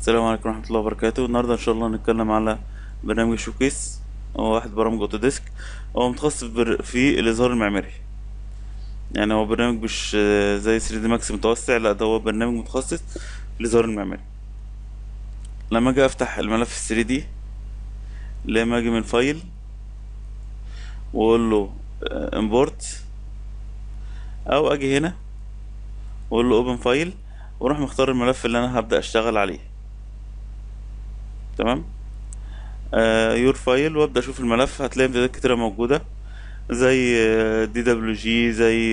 السلام عليكم ورحمة الله وبركاته النهاردة إن شاء الله هنتكلم على برنامج شوكيس هو واحد برامج أوتوديسك هو متخصص بر- في الإظهار المعماري يعني هو برنامج مش آه، زي 3 دي ماكس متوسع لا ده هو برنامج متخصص في الإظهار المعماري لما أجي أفتح الملف 3 دي لما أجي من فايل وأقول له امبورت أو أجي هنا وأقول له أوبن فايل وأروح مختار الملف اللي أنا هبدأ أشتغل عليه تمام يور فايل وابدا اشوف الملف هتلاقي امتدادات كتيره موجوده زي دي دبليو جي زي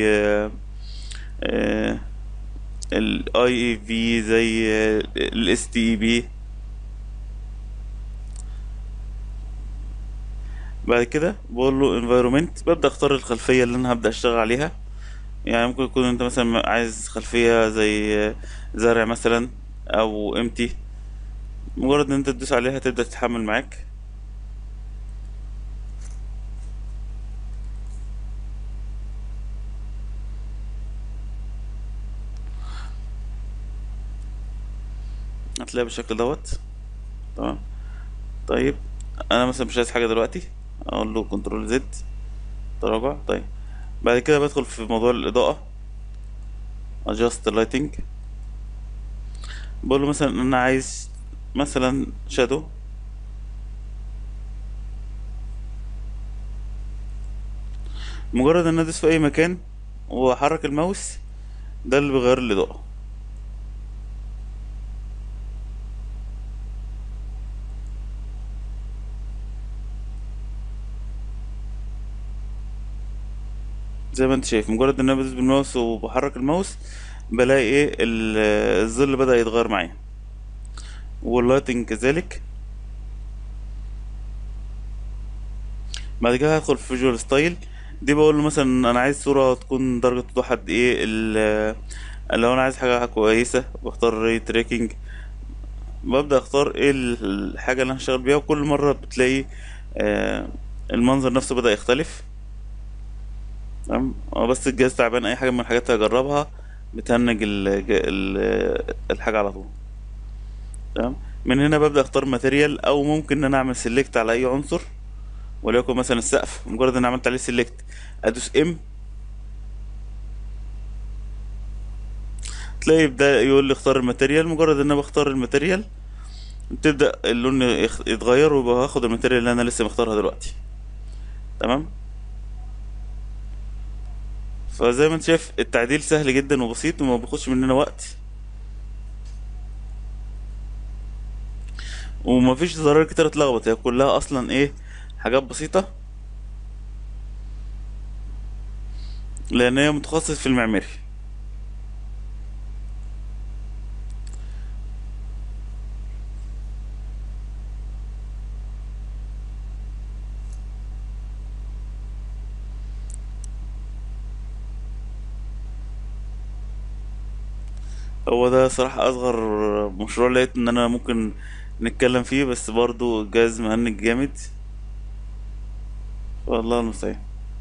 الاي اي في زي الاس تي اي بي بعد كده بقول له environment ببدا اختار الخلفيه اللي انا هبدا اشتغل عليها يعني ممكن يكون انت مثلا عايز خلفيه زي زرع مثلا او امتي مجرد ان انت تدوس عليها تبدا تتحمل معاك هتلاقيها بالشكل دوت تمام طيب انا مثلا مش عايز حاجه دلوقتي اقول له كنترول زد تراجع طيب بعد كده بدخل في موضوع الاضاءه adjust lighting بقول له مثلا انا عايز مثلا شادو مجرد ان ادوس في اي مكان واحرك الماوس ده اللي بيغير الاضاءه زي ما انت شايف مجرد ان انا بدوس بالماوس وبحرك الماوس بلاقي ايه ال- الظل بدأ يتغير معايا واللايتنج كذلك بعد كده هدخل في فيجوال ستايل دي بقول له مثلا انا عايز صورة تكون درجة وضوح قد ايه ال- لو انا عايز حاجة كويسة بختار ري تريكنج ببدأ اختار ايه ال- الحاجة اللي انا هشتغل بيها وكل مرة بتلاقي آه، المنظر نفسه بدأ يختلف تمام هو بس الجهاز تعبان اي حاجة من الحاجات اللي هجربها بتهنج ال- ال- الحاجة على طول تمام من هنا ببدأ اختار ماتيريال او ممكن ان انا اعمل سيلكت على اي عنصر وليكن مثلا السقف مجرد ان أنا عملت عليه سيلكت ادوس ام تلاقي يبدأ يقول لي اختار الماتيريال مجرد ان انا بختار الماتيريال تبدأ اللون يخ- يتغير ويبقى هاخد الماتيريال اللي انا لسه مختارها دلوقتي تمام فزي ما انت شايف التعديل سهل جدا وبسيط وما بياخدش مننا وقت ومفيش زرار كتير اتلخبط هي كلها اصلا ايه حاجات بسيطة لان هي متخصص في المعماري هو ده صراحة اصغر مشروع لقيت ان انا ممكن نتكلم فيه بس برضو الجهاز مهنج جامد والله المستعان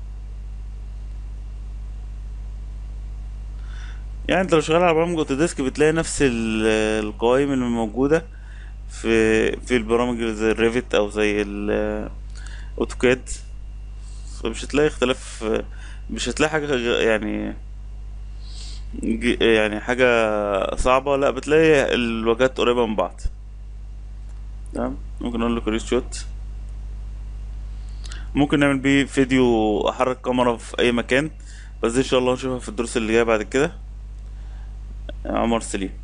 يعني انت لو شغال على برامج اوتوديسك بتلاقي نفس ال- القوائم اللي موجودة في في البرامج اللي زي الريفت او زي الاوتوكاد فمش هتلاقي اختلاف مش هتلاقي حاجة غ- يعني ج- يعني حاجة صعبة لا بتلاقي الواجهات قريبة من بعض تمام ممكن اقول له كريت شوت ممكن نعمل بيه فيديو احرك كاميرا في اي مكان بس دي ان شاء الله نشوفها في الدروس اللي جايه بعد كده عمر سليم